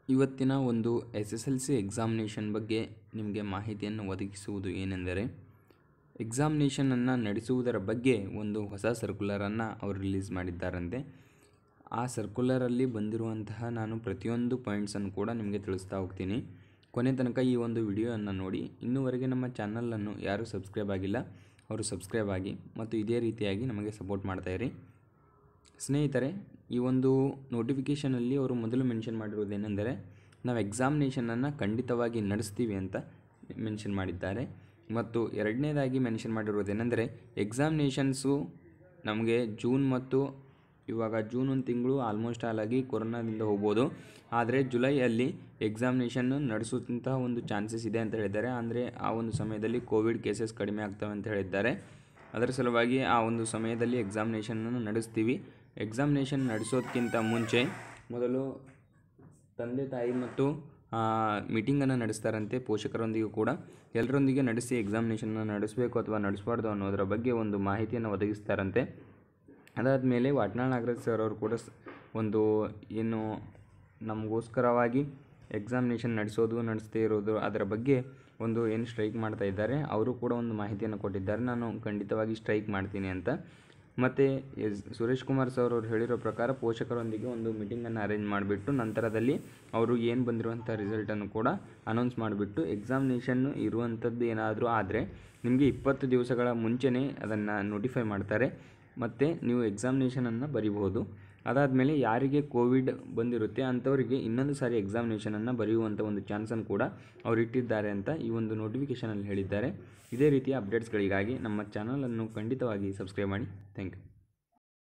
ಇವತ್ತಿನ ಒಂದು S S L C examination ಬಗ್ಗೆ ನಿಮಗೆ ಮಾಹಿತಿಯನ್ನು ಒದಗಿಸುವುದು ಏನೆಂದರೆ ಎಕ್ಸಾಮಿನೇಷನನ್ನು ನಡೆಸುವುದರ ಬಗ್ಗೆ ಒಂದು ಹೊಸ ಸರ್ಕ್ಯುಲರನ್ನು ಅವರು ರಿಲೀಸ್ ಮಾಡಿದ್ದಾರಂತೆ ಆ ಸರ್ಕ್ಯುಲರಲ್ಲಿ ಬಂದಿರುವಂತಹ ನಾನು ಪ್ರತಿಯೊಂದು ಪಾಯಿಂಟ್ಸನ್ನು ಕೂಡ ನಿಮಗೆ ತಿಳಿಸ್ತಾ ಹೋಗ್ತೀನಿ ಕೊನೆ ತನಕ ಈ ಒಂದು ವಿಡಿಯೋವನ್ನು ನೋಡಿ ಇನ್ನೂವರೆಗೆ ನಮ್ಮ ಚಾನಲನ್ನು ಯಾರೂ ಸಬ್ಸ್ಕ್ರೈಬ್ ಆಗಿಲ್ಲ ಅವರು ಸಬ್ಸ್ಕ್ರೈಬ್ ಆಗಿ ಮತ್ತು ಇದೇ ರೀತಿಯಾಗಿ ನಮಗೆ ಸಪೋರ್ಟ್ ಮಾಡ್ತಾಯಿರಿ ಸ್ನೇಹಿತರೆ ಈ ಒಂದು ನೋಟಿಫಿಕೇಷನಲ್ಲಿ ಅವರು ಮೊದಲು ಮೆನ್ಷನ್ ಮಾಡಿರುವುದೇನೆಂದರೆ ನಾವು ಎಕ್ಸಾಮಿನೇಷನನ್ನು ಖಂಡಿತವಾಗಿ ನಡೆಸ್ತೀವಿ ಅಂತ ಮೆನ್ಷನ್ ಮಾಡಿದ್ದಾರೆ ಮತ್ತು ಎರಡನೇದಾಗಿ ಮೆನ್ಷನ್ ಮಾಡಿರುವುದೇನೆಂದರೆ ಎಕ್ಸಾಮಿನೇಷನ್ಸು ನಮಗೆ ಜೂನ್ ಮತ್ತು ಇವಾಗ ಜೂನ್ ಒಂದು ತಿಂಗಳು ಆಲ್ಮೋಸ್ಟ್ ಆಲಾಗಿ ಕೊರೋನಾದಿಂದ ಹೋಗ್ಬೋದು ಆದರೆ ಜುಲೈಯಲ್ಲಿ ಎಕ್ಸಾಮಿನೇಷನ್ ನಡೆಸುವಂತಹ ಒಂದು ಚಾನ್ಸಸ್ ಇದೆ ಅಂತ ಹೇಳಿದ್ದಾರೆ ಅಂದರೆ ಆ ಒಂದು ಸಮಯದಲ್ಲಿ ಕೋವಿಡ್ ಕೇಸಸ್ ಕಡಿಮೆ ಆಗ್ತವೆ ಅಂತ ಹೇಳಿದ್ದಾರೆ ಅದರ ಸಲುವಾಗಿ ಆ ಒಂದು ಸಮಯದಲ್ಲಿ ಎಕ್ಸಾಮಿನೇಷನನ್ನು ನಡೆಸ್ತೀವಿ ಎಕ್ಸಾಮಿನೇಷನ್ ನಡೆಸೋದಕ್ಕಿಂತ ಮುಂಚೆ ಮೊದಲು ತಂದೆ ತಾಯಿ ಮತ್ತು ಮೀಟಿಂಗನ್ನು ನಡೆಸ್ತಾರಂತೆ ಪೋಷಕರೊಂದಿಗೂ ಕೂಡ ಎಲ್ಲರೊಂದಿಗೆ ನಡೆಸಿ ಎಕ್ಸಾಮಿನೇಷನ್ನ ನಡೆಸಬೇಕು ಅಥವಾ ನಡೆಸಬಾರ್ದು ಅನ್ನೋದರ ಬಗ್ಗೆ ಒಂದು ಮಾಹಿತಿಯನ್ನು ಒದಗಿಸ್ತಾರಂತೆ ಅದಾದಮೇಲೆ ವಾಟ್ನಾಳ್ ನಾಗರಾಜ್ ಸರ್ ಅವರು ಕೂಡ ಸ್- ಒಂದು ಏನು ನಮಗೋಸ್ಕರವಾಗಿ ಎಕ್ಸಾಮಿನೇಷನ್ ನಡೆಸೋದು ನಡೆಸದೇ ಇರೋದು ಅದರ ಬಗ್ಗೆ ಒಂದು ಏನು ಸ್ಟ್ರೈಕ್ ಮಾಡ್ತಾ ಇದ್ದಾರೆ ಅವರು ಕೂಡ ಒಂದು ಮಾಹಿತಿಯನ್ನು ಕೊಟ್ಟಿದ್ದಾರೆ ನಾನು ಖಂಡಿತವಾಗಿ ಸ್ಟ್ರೈಕ್ ಮಾಡ್ತೀನಿ ಅಂತ ಮತ್ತು ಎಸ್- ಸುರೇಶ್ ಕುಮಾರ್ ಸರ್ ಅವರು ಹೇಳಿರೋ ಪ್ರಕಾರ ಪೋಷಕರೊಂದಿಗೆ ಒಂದು ಮೀಟಿಂಗನ್ನು ಅರೇಂಜ್ ಮಾಡಿಬಿಟ್ಟು ನಂತರದಲ್ಲಿ ಅವರು ಏನು ಬಂದಿರುವಂಥ ರಿಸಲ್ಟನ್ನು ಕೂಡ ಅನೌನ್ಸ್ ಮಾಡಿಬಿಟ್ಟು ಎಕ್ಸಾಮಿನೇಷನ್ನು ಇರುವಂಥದ್ದು ಏನಾದರೂ ಆದರೆ ನಿಮಗೆ ಇಪ್ಪತ್ತು ದಿವಸಗಳ ಮುಂಚೆನೇ ಅದನ್ನು ನೋಟಿಫೈ ಮಾಡ್ತಾರೆ ಮತ್ತು ನೀವು ಎಕ್ಸಾಮಿನೇಷನನ್ನು ಬರಿಬಹುದು ಅದಾದಮೇಲೆ ಯಾರಿಗೆ ಕೋವಿಡ್ ಬಂದಿರುತ್ತೆ ಅಂಥವರಿಗೆ ಇನ್ನೊಂದು ಸಾರಿ ಎಕ್ಸಾಮಿನೇಷನನ್ನು ಬರೆಯುವಂಥ ಒಂದು ಚಾನ್ಸನ್ನು ಕೂಡ ಅವರು ಇಟ್ಟಿದ್ದಾರೆ ಅಂತ ಈ ಒಂದು ನೋಟಿಫಿಕೇಷನಲ್ಲಿ ಹೇಳಿದ್ದಾರೆ ಇದೇ ರೀತಿಯ ಅಪ್ಡೇಟ್ಸ್ಗಳಿಗಾಗಿ ನಮ್ಮ ಚಾನಲನ್ನು ಖಂಡಿತವಾಗಿ ಸಬ್ಸ್ಕ್ರೈಬ್ ಮಾಡಿ ಥ್ಯಾಂಕ್ ಯು